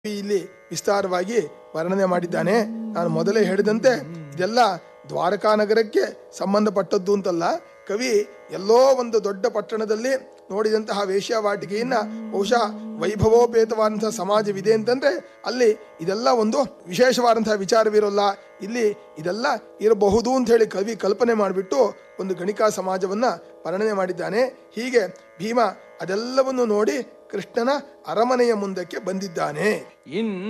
ಇಲ್ಲಿ ವಿಸ್ತಾರವಾಗಿ ವರ್ಣನೆ ಮಾಡಿದ್ದಾನೆ ನಾನು ಮೊದಲೇ ಹೇಳಿದಂತೆ ಇದೆಲ್ಲ ದ್ವಾರಕಾ ನಗರಕ್ಕೆ ಸಂಬಂಧಪಟ್ಟದ್ದು ಅಂತಲ್ಲ ಕವಿ ಎಲ್ಲೋ ಒಂದು ದೊಡ್ಡ ಪಟ್ಟಣದಲ್ಲಿ ನೋಡಿದಂತಹ ವೇಶ್ಯಾವಾಟಿಕೆಯನ್ನ ಬಹುಶಃ ವೈಭವೋಪೇತವಾದಂತಹ ಸಮಾಜವಿದೆ ಅಂತಂದ್ರೆ ಅಲ್ಲಿ ಇದೆಲ್ಲ ಒಂದು ವಿಶೇಷವಾದಂತಹ ವಿಚಾರವಿರೋಲ್ಲ ಇಲ್ಲಿ ಇದೆಲ್ಲ ಇರಬಹುದು ಅಂತ ಹೇಳಿ ಕವಿ ಕಲ್ಪನೆ ಮಾಡಿಬಿಟ್ಟು ಒಂದು ಗಣಿಕಾ ಸಮಾಜವನ್ನ ವರ್ಣನೆ ಮಾಡಿದ್ದಾನೆ ಹೀಗೆ ಭೀಮ ಅದೆಲ್ಲವನ್ನು ನೋಡಿ ಕೃಷ್ಣನ ಅರಮನೆಯ ಮುಂದಕ್ಕೆ ಬಂದಿದ್ದಾನೆ ಇನ್